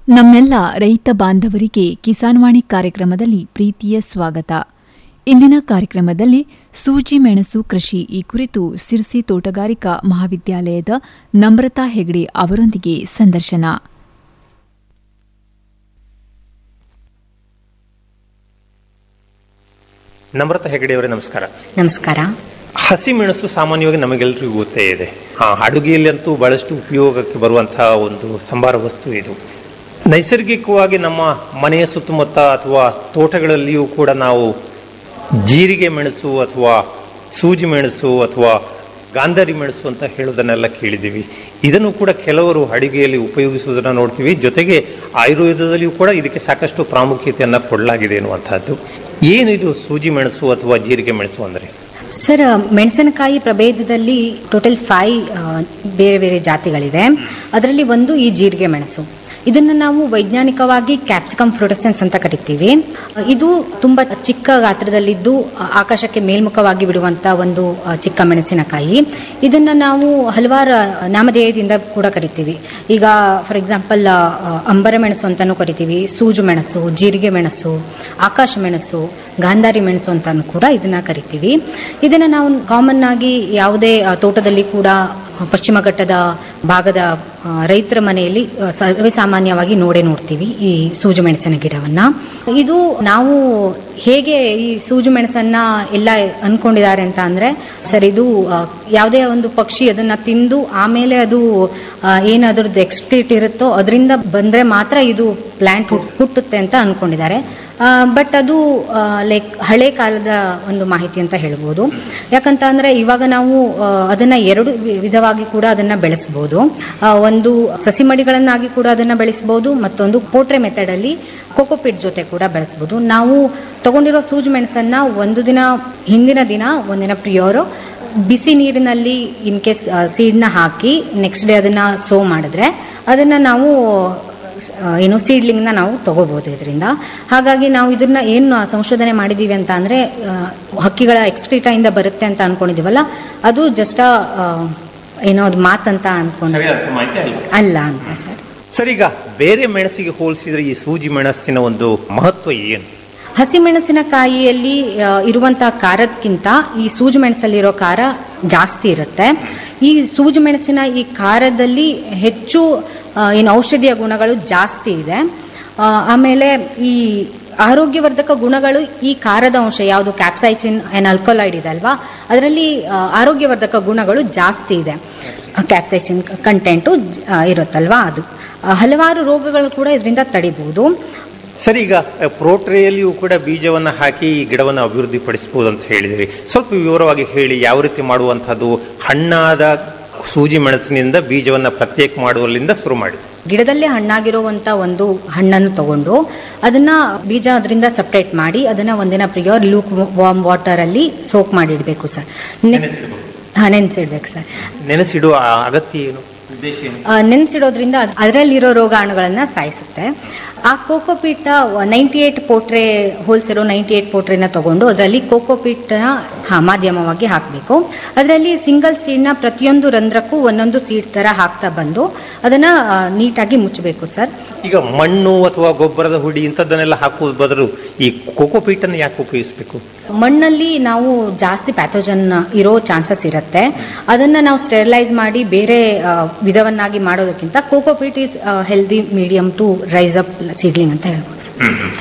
ನಮ್ಮೆಲ್ಲ ರೈತ ಬಾಂಧವರಿಗೆ ಕಿಸಾನ್ವಾಣಿ ಕಾರ್ಯಕ್ರಮದಲ್ಲಿ ಪ್ರೀತಿಯ ಸ್ವಾಗತ ಇಂದಿನ ಕಾರ್ಯಕ್ರಮದಲ್ಲಿ ಸೂಜಿ ಮೆಣಸು ಕೃಷಿ ಈ ಕುರಿತು ಸಿರ್ಸಿ ತೋಟಗಾರಿಕಾ ಮಹಾವಿದ್ಯಾಲಯದ ನಮ್ರತಾ ಹೆಗ್ಡೆ ಅವರೊಂದಿಗೆ ಸಂದರ್ಶನ ನಮ್ರತಾ ಹೆಗಡೆಯವರೇ ನಮಸ್ಕಾರ ನಮಸ್ಕಾರ ಹಸಿಮೆಣಸು ಸಾಮಾನ್ಯವಾಗಿ ನಮಗೆಲ್ಲರಿಗೂ ಗೊತ್ತೇ ಇದೆ ಆ, ಅಡುಗೆಯಲ್ಲಂತೂ ಬಹಳಷ್ಟು ಉಪಯೋಗಕ್ಕೆ ಬರುವಂತಹ ಒಂದು ಸಂಬಾರ ವಸ್ತು ಇದು ನೈಸರ್ಗಿಕವಾಗಿ ನಮ್ಮ ಮನೆಯ ಸುತ್ತಮುತ್ತ ಅಥವಾ ತೋಟಗಳಲ್ಲಿಯೂ ಕೂಡ ನಾವು ಜೀರಿಗೆ ಮೆಣಸು ಅಥವಾ ಸೂಜಿ ಮೆಣಸು ಅಥವಾ ಗಾಂಧಾರಿ ಮೆಣಸು ಅಂತ ಹೇಳೋದನ್ನೆಲ್ಲ ಕೇಳಿದ್ದೀವಿ ಇದನ್ನು ಕೂಡ ಕೆಲವರು ಅಡುಗೆಯಲ್ಲಿ ಉಪಯೋಗಿಸುವುದನ್ನು ನೋಡ್ತೀವಿ ಜೊತೆಗೆ ಆಯುರ್ವೇದದಲ್ಲಿಯೂ ಕೂಡ ಇದಕ್ಕೆ ಸಾಕಷ್ಟು ಪ್ರಾಮುಖ್ಯತೆಯನ್ನು ಕೊಡಲಾಗಿದೆ ಎನ್ನುವಂಥದ್ದು ಏನು ಇದು ಸೂಜಿ ಮೆಣಸು ಅಥವಾ ಜೀರಿಗೆ ಮೆಣಸು ಅಂದರೆ ಸರ್ ಮೆಣಸಿನಕಾಯಿ ಪ್ರಭೇದದಲ್ಲಿ ಟೋಟಲ್ ಫೈ ಬೇರೆ ಬೇರೆ ಜಾತಿಗಳಿದೆ ಅದರಲ್ಲಿ ಒಂದು ಈ ಜೀರಿಗೆ ಮೆಣಸು ಇದನ್ನು ನಾವು ವೈಜ್ಞಾನಿಕವಾಗಿ ಕ್ಯಾಪ್ಸಿಕಮ್ ಫ್ಲೋರೆಸೆನ್ಸ್ ಅಂತ ಕರಿತೀವಿ ಇದು ತುಂಬ ಚಿಕ್ಕ ಗಾತ್ರದಲ್ಲಿದ್ದು ಆ, ಆಕಾಶಕ್ಕೆ ಮೇಲ್ಮುಖವಾಗಿ ಬಿಡುವಂಥ ಒಂದು ಆ, ಚಿಕ್ಕ ಮೆಣಸಿನಕಾಯಿ ಇದನ್ನು ನಾವು ಹಲವಾರು ನಾಮಧೇಯದಿಂದ ಕೂಡ ಕರಿತೀವಿ ಈಗ ಫಾರ್ ಎಕ್ಸಾಂಪಲ್ ಅಂಬರ ಮೆಣಸು ಅಂತಲೂ ಕರಿತೀವಿ ಸೂಜು ಮೆಣಸು ಜೀರಿಗೆ ಮೆಣಸು ಆಕಾಶ ಮೆಣಸು ಗಾಂಧಾರಿ ಮೆಣಸು ಅಂತಾನು ಕೂಡ ಇದನ್ನ ಕರಿತೀವಿ ಇದನ್ನು ನಾವು ಕಾಮನ್ ಆಗಿ ಯಾವುದೇ ಆ, ತೋಟದಲ್ಲಿ ಕೂಡ ಪಶ್ಚಿಮ ಘಟ್ಟದ ಭಾಗದ ಆ, ರೈತರ ಮನೆಯಲ್ಲಿ ಆ, ಸರ್ವೇ ಸಾಮಾನ್ಯವಾಗಿ ನೋಡೇ ನೋಡ್ತೀವಿ ಈ ಸೂಜು ಮೆಣಸಿನ ಗಿಡವನ್ನ ಇದು ನಾವು ಹೇಗೆ ಈ ಸೂಜು ಮೆಣಸನ್ನ ಎಲ್ಲ ಅನ್ಕೊಂಡಿದ್ದಾರೆ ಅಂತ ಅಂದ್ರೆ ಸರ್ ಇದು ಆ, ಯಾವುದೇ ಒಂದು ಪಕ್ಷಿ ಅದನ್ನ ತಿಂದು ಆಮೇಲೆ ಅದು ಆ, ಏನು ಅದ್ರದ್ದು ಎಕ್ಸ್ಪ್ಲೇಟ್ ಇರುತ್ತೋ ಅದರಿಂದ ಬಂದ್ರೆ ಮಾತ್ರ ಇದು ಪ್ಲಾಂಟ್ ಹುಟ್ಟುತ್ತೆ ಅಂತ ಅನ್ಕೊಂಡಿದ್ದಾರೆ ಬಟ್ ಅದು ಲೈಕ್ ಹಳೆ ಕಾಲದ ಒಂದು ಮಾಹಿತಿ ಅಂತ ಹೇಳ್ಬೋದು ಯಾಕಂತ ಅಂದ್ರೆ ಇವಾಗ ನಾವು ಆ, ಅದನ್ನ ಎರಡು ವಿ- ವಿಧವಾಗಿ ಕೂಡ ಅದನ್ನ ಬೆಳೆಸಬಹುದು ಒಂದು ಸಸಿ ಮಡಿಗಳನ್ನಾಗಿ ಕೂಡ ಅದನ್ನ ಬೆಳೆಸಬಹುದು ಮತ್ತೊಂದು ಪೋಟ್ರೆ ಮೆಥಡ್ ಅಲ್ಲಿ ಕೋಕೋಪಿಟ್ ಜೊತೆ ಕೂಡ ಬೆಳೆಸಬಹುದು ನಾವು ತಗೊಂಡಿರೋ ಸೂಜಿ ಮೆಣಸನ್ನ ಒಂದು ದಿನ ಹಿಂದಿನ ದಿನ ಒಂದಿನ ಪ್ರಿಯೋರು ಬಿಸಿ ನೀರಿನಲ್ಲಿ ಇನ್ ಕೇಸ್ ಸೀಡ್ನ ಹಾಕಿ ನೆಕ್ಸ್ಟ್ ಡೇ ಅದನ್ನ ಸೋ ಮಾಡಿದ್ರೆ ಅದನ್ನ ನಾವು ಆ, ಏನು ಸೀಡ್ಲಿಂಗ್ನ ನಾವು ತಗೋಬಹುದು ಇದರಿಂದ ಹಾಗಾಗಿ ನಾವು ಇದನ್ನ ಏನು ಸಂಶೋಧನೆ ಮಾಡಿದೀವಿ ಅಂತ ಅಂದ್ರೆ ಆ, ಹಕ್ಕಿಗಳ ಎಕ್ಸ್ಕ್ರೀಟ ಇಂದ ಬರುತ್ತೆ ಅಂತ ಅನ್ಕೊಂಡಿದೀವಲ್ಲ ಅದು ಜಸ್ಟ್ ಏನೋ ಅದು ಮಾತಂತ ಅನ್ಕೊಂಡು ಅಲ್ಲ ಅಂತ ಸರ್ ಸರ್ ಈಗ ಬೇರೆ ಮೆಣಸಿಗೆ ಹೋಲಿಸಿದ್ರೆ ಈ ಸೂಜಿ ಮೆಣಸಿನ ಒಂದು ಮಹತ್ವ ಏನು ಹಸಿಮೆಣಸಿನಕಾಯಿಯಲ್ಲಿ ಆ, ಇರುವಂತಹ ಖಾರದಕ್ಕಿಂತ ಈ ಸೂಜು ಮೆಣಸಲ್ಲಿರೋ ಖಾರ ಜಾಸ್ತಿ ಇರುತ್ತೆ ಈ ಸೂಜು ಮೆಣಸಿನ ಈ ಖಾರದಲ್ಲಿ ಹೆಚ್ಚು ಆ, ಏನು ಔಷಧೀಯ ಗುಣಗಳು ಜಾಸ್ತಿ ಇದೆ ಆ, ಆಮೇಲೆ ಈ ಆರೋಗ್ಯವರ್ಧಕ ಗುಣಗಳು ಈ ಖಾರದ ಅಂಶ ಯಾವುದು ಕ್ಯಾಪ್ಸೈಸಿನ್ ಆ್ಯಂಡ್ ಅಲ್ಕೋಲೈಡ್ ಇದೆ ಅಲ್ವಾ ಅದರಲ್ಲಿ ಆ, ಆರೋಗ್ಯವರ್ಧಕ ಗುಣಗಳು ಜಾಸ್ತಿ ಇದೆ ಕ್ಯಾಪ್ಸೈಸಿನ್ ಕಂಟೆಂಟು ಇರುತ್ತಲ್ವಾ ಅದು ಆ, ಹಲವಾರು ರೋಗಗಳು ಕೂಡ ಇದರಿಂದ ತಡಿಬಹುದು ಸರ್ ಈಗ ಪ್ರೋಟ್ರೆಯಲ್ಲಿಯೂ ಕೂಡ ಬೀಜವನ್ನು ಹಾಕಿ ಈ ಗಿಡವನ್ನು ಅಭಿವೃದ್ಧಿ ಪಡಿಸಬಹುದು ಅಂತ ಹೇಳಿದಿರಿ ಸ್ವಲ್ಪ ವಿವರವಾಗಿ ಹೇಳಿ ಯಾವ ರೀತಿ ಮಾಡುವಂಥದ್ದು ಹಣ್ಣಾದ ಸೂಜಿ ಮೆಣಸಿನಿಂದ ಬೀಜವನ್ನು ಪ್ರತ್ಯೇಕ ಮಾಡುವಲ್ಲಿಂದ ಶುರು ಮಾಡಿ ಗಿಡದಲ್ಲೇ ಹಣ್ಣಾಗಿರುವಂತ ಒಂದು ಹಣ್ಣನ್ನು ತಗೊಂಡು ಅದನ್ನ ಬೀಜ ಅದರಿಂದ ಸಪ್ರೇಟ್ ಮಾಡಿ ಅದನ್ನ ಒಂದಿನ ಪ್ರಿಯೋರ್ ಲೂಕ್ ವಾರ್ಮ್ ವಾಟರ್ ಅಲ್ಲಿ ಸೋಕ್ ಮಾಡಿ ಇಡಬೇಕು ಸರ್ ಹಾ ನೆನೆಸಿಡ್ಬೇಕು ಸರ್ ನೆನೆಸಿಡುವ ಅಗತ್ಯ ಏನು ಉದ್ದೇಶ ಏನು ಆ, ನೆನೆಸಿಡೋದ್ರಿಂದ ಅದ್- ಅದರಲ್ಲಿರೋ ರೋಗಾಣುಗಳನ್ನ ಸಾಯಿಸುತ್ತೆ ಆ ಕೋಕೋಪೀಟ್ ನೈಂಟಿ ಏಟ್ ಪೋಟ್ರೆ ಹೋಲ್ಸಿರೋ ನೈಂಟಿ ಏಟ್ ಪೋಟ್ರೆನ ತಗೊಂಡು ಅದರಲ್ಲಿ ಕೋಕೋಪೀಟ್ನ ಹಾ ಮಾಧ್ಯಮವಾಗಿ ಹಾಕಬೇಕು ಅದರಲ್ಲಿ ಸಿಂಗಲ್ ಸೀಡ್ನ ಪ್ರತಿಯೊಂದು ರಂಧ್ರಕ್ಕೂ ಒಂದೊಂದು ಸೀಡ್ ತರ ಹಾಕ್ತಾ ಬಂದು ಅದನ್ನ ಆ, ನೀಟಾಗಿ ಮುಚ್ಚಬೇಕು ಸರ್ ಈಗ ಮಣ್ಣು ಅಥವಾ ಗೊಬ್ಬರದ ಹುಡಿ ಇಂಥದ್ದನ್ನೆಲ್ಲ ಹಾಕುವ ಬದಲು ಈ ಕೋಕೋಪೀಟನ್ನು ಯಾಕೆ ಉಪಯೋಗಿಸಬೇಕು ಮಣ್ಣಲ್ಲಿ ನಾವು ಜಾಸ್ತಿ ಪ್ಯಾಥೋಜನ್ ಇರೋ ಚಾನ್ಸಸ್ ಇರುತ್ತೆ ಅದನ್ನ ನಾವು ಸ್ಟೆರಿಲೈಸ್ ಮಾಡಿ ಬೇರೆ ಆ, ವಿಧವನ್ನಾಗಿ ಮಾಡೋದಕ್ಕಿಂತ cocopeat is healthy medium to raise up seedling ಅಂತ ಹೇಳ್ಬೋದು ಸರ್.